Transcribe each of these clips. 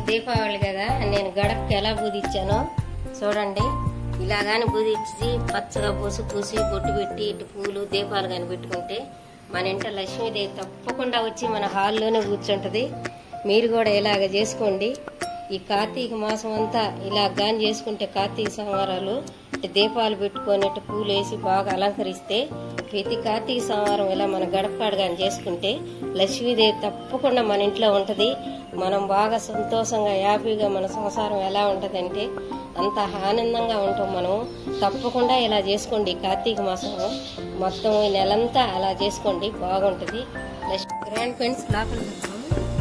దీపావళి కదా నేను గడపకి ఎలా బూదిచ్చానో చూడండి ఇలాగాని బూదిచ్చి పచ్చగా పూసి పూసి బొట్టు పెట్టి ఇటు పూలు దీపాలు కానీ పెట్టుకుంటే మన ఇంట లక్ష్మీదేవి తప్పకుండా వచ్చి మన హాల్లోనే కూర్చుంటది మీరు కూడా ఇలాగ చేసుకోండి ఈ కార్తీక మాసం అంతా ఇలా గాని చేసుకుంటే కార్తీక సంవారాలు ఇటు దీపాలు పెట్టుకొని ఇటు పూలు వేసి బాగా అలంకరిస్తే ప్రతి కార్తీక సంవారం ఇలా మన గడపాడు కానీ చేసుకుంటే లక్ష్మీదేవి తప్పకుండా మన ఇంట్లో ఉంటది మనం బాగా సంతోషంగా హ్యాపీగా మన సంసారం ఎలా ఉంటదంటే అంత ఆనందంగా ఉంటాం మనం తప్పకుండా ఇలా చేసుకోండి ఈ కార్తీక మాసం మొత్తం ఈ నెలంతా అలా చేసుకోండి బాగుంటది గ్రాండ్ ఫ్రెండ్స్ లోపలికి వచ్చాము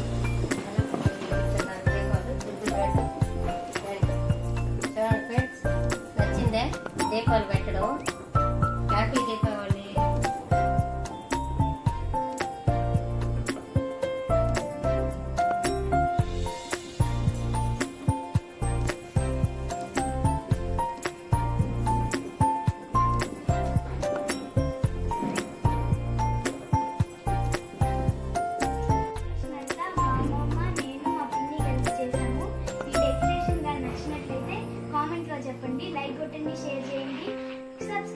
చూడండి ఫ్రెండ్స్ నచ్చిందే దీపాలు పెట్టడం హ్యాపీ దీపావళి అంతా మా అమ్మమ్మ నేను మా పిన్ని కలిసి చేసాము ఈ డెకరేషన్ కానీ నచ్చినట్లయితే కామెంట్లో చెప్పండి లైక్ కొట్టండి షేర్ చేయండి సబ్స్క్రైబ్